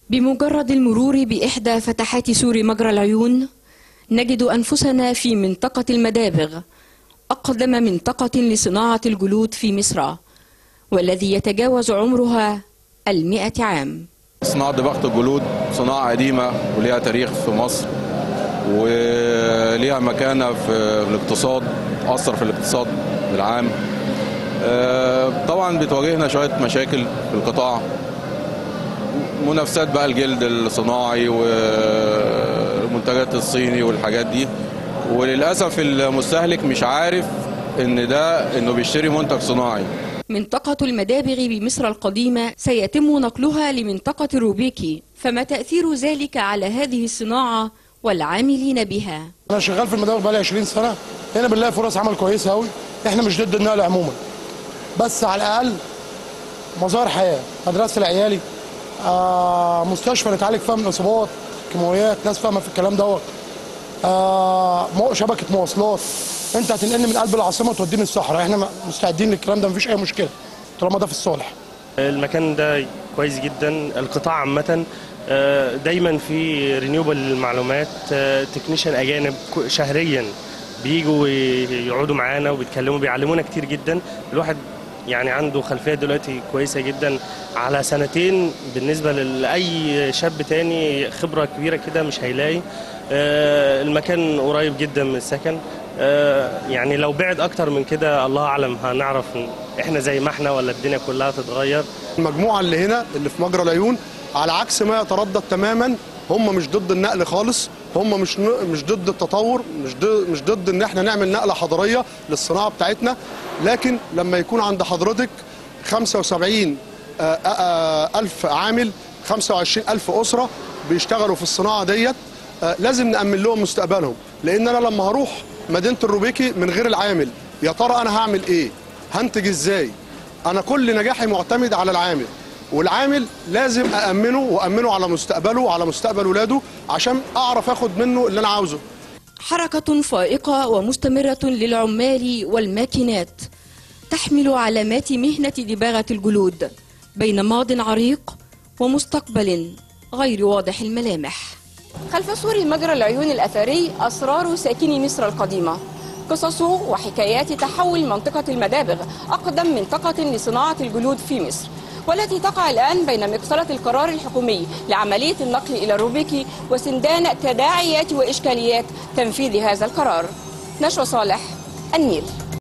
بمجرد المرور بإحدى فتحات سور مجرى العيون نجد أنفسنا في منطقة المدابغ أقدم منطقة لصناعة الجلود في مصر والذي يتجاوز عمرها المئة عام صناعة دباغة الجلود صناعة قديمة وليها تاريخ في مصر وليها مكانة في الاقتصاد أثر في الاقتصاد العام آه، طبعا بتواجهنا شوية مشاكل في القطاع منافسات بقى الجلد الصناعي والمنتجات الصيني والحاجات دي وللأسف المستهلك مش عارف ان ده انه بيشتري منتج صناعي منطقة المدابغ بمصر القديمة سيتم نقلها لمنطقة روبيكي فما تأثير ذلك على هذه الصناعة والعاملين بها انا شغال في المدابغ بقالي 20 سنه هنا بنلاقي فرص عمل كويسه قوي احنا مش ضد النقل عموما بس على الاقل مظاهر حياه مدرسه لعيالي آه مستشفى نتعالج فيها من اصابات كيماويات ناس فاهمه في الكلام دوت آه مو- شبكه مواصلات انت هتنقلني من قلب العاصمه توديني الصحراء احنا مستعدين للكلام ده مفيش اي مشكله طالما ده في الصالح المكان ده كويس جدا القطاع عامة آه، دايما في رينيوبل للمعلومات تكنيشن اجانب كو- شهريا بيجوا يقعدوا معانا وبيتكلموا بيعلمونا كتير جدا الواحد يعني عنده خلفيه دلوقتي كويسه جدا على سنتين بالنسبه لاي شاب تاني خبره كبيره كده مش هيلاقي آه، المكان قريب جدا من السكن آه، يعني لو بعد اكتر من كده الله اعلم هنعرف إن احنا زي ما احنا ولا الدنيا كلها تتغير المجموعه اللي هنا اللي في مجرى العيون على عكس ما يتردد تماما هم مش ضد النقل خالص هم مش ن- مش ضد التطور مش ضد مش ضد ان احنا نعمل نقله حضاريه للصناعه بتاعتنا لكن لما يكون عند حضرتك 75 آه، آه، آه، ألف عامل 25 ألف أسرة بيشتغلوا في الصناعة ديت آه، لازم نأمن لهم مستقبلهم لأن أنا لما هروح مدينة الروبيكي من غير العامل يا ترى أنا هعمل إيه هنتج إزاي انا كل نجاحي معتمد على العامل والعامل لازم أأمنه وأأمنه على مستقبله وعلى مستقبل ولاده عشان أعرف أخد منه اللي أنا عاوزه حركة فائقة ومستمرة للعمال والماكينات تحمل علامات مهنة دباغة الجلود بين ماض عريق ومستقبل غير واضح الملامح خلف سور مجرى العيون الأثري أسرار ساكني مصر القديمة قصص وحكايات تحول منطقة المدابغ أقدم منطقة لصناعة الجلود في مصر والتي تقع الآن بين مقصلة القرار الحكومي لعملية النقل إلى الروبيكي وسندان تداعيات وإشكاليات تنفيذ هذا القرار نشوى صالح النيل